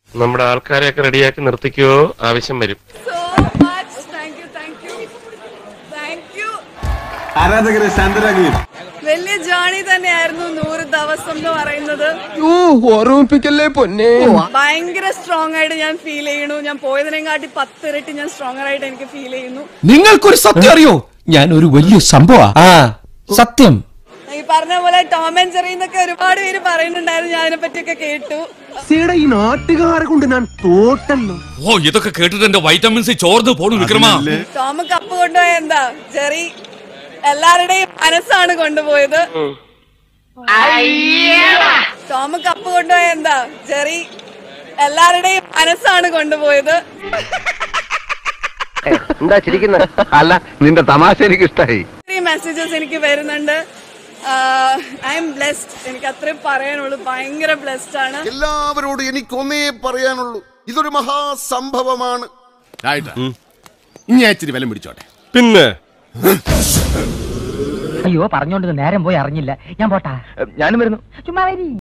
നമ്മുടെ ആൾക്കാരെയൊക്കെ റെഡിയാക്കി നിർത്തിക്കോ ആവശ്യം വരും so much thank you thank you thank you ആരാധകരെ ശാന്തരാകുകയും വലിയ ജേണി തന്നെയായിരുന്നു നൂറ് ദിവസം എന്ന് പറയുന്നത് ഓർമ്മിപ്പിക്കല്ലേ പൊന്നെ ഭയങ്കര സ്ട്രോങ് ആയിട്ട് ഞാൻ ഫീൽ ചെയ്യണു ഞാൻ പോയതിനെക്കാട്ടി പത്തിരട്ടി ഞാൻ സ്ട്രോങ്ങർ ആയിട്ട് എനിക്ക് ഫീൽ ചെയ്യുന്നു നിങ്ങൾക്കൊരു സത്യം അറിയോ ഞാൻ ഒരു വലിയ സംഭവ ആ സത്യം ഈ പറഞ്ഞ പോലെ ടോം ആൻഡ് ജെറി എന്നൊക്കെ ഒരുപാട് പേര് പറയുന്നുണ്ടായിരുന്നു ഞാൻ അതിനെ പറ്റിയൊക്കെ കേട്ടു ഈ നാട്ടുകാരെ കൊണ്ട് ഞാൻ തോട്ടല്ലോ ഓ ഇതൊക്കെ കേട്ടിട്ട് എന്റെ വൈറ്റമിൻസ് ചോർന്ന് പോണു വിക്രമാ ടോം കപ്പ് കൊണ്ടുപോയ എന്താ ജെറി എല്ലാവരുടെയും മനസ്സാണ് കൊണ്ടുപോയത് ടോം കപ്പ് കൊണ്ടുപോയ എന്താ ജെറി എല്ലാവരുടെയും മനസ്സാണ് കൊണ്ടുപോയത് എന്താ ചിരിക്കുന്നത് അല്ല നിന്റെ തമാശ എനിക്ക് ഇഷ്ടായി ഒത്തിരി മെസ്സേജസ് എനിക്ക് വരുന്നുണ്ട് ഐ എം ബ്ലെസ്ഡ് എനിക്ക് അത്രയും പറയാനുള്ളൂ ഭയങ്കര ബ്ലെസ്ഡ് ആണ് എല്ലാവരോടും എനിക്കൊന്നേ പറയാനുള്ളൂ ഇതൊരു മഹാസംഭവമാണ് ഇനി ഇച്ചിരി വിലം പിടിച്ചോട്ടെ പിന്നെ അയ്യോ പറഞ്ഞോണ്ട് നേരം പോയി അറിഞ്ഞില്ല ഞാൻ പോട്ടാ ഞാനും വരുന്നു ചുമ്മാ വരി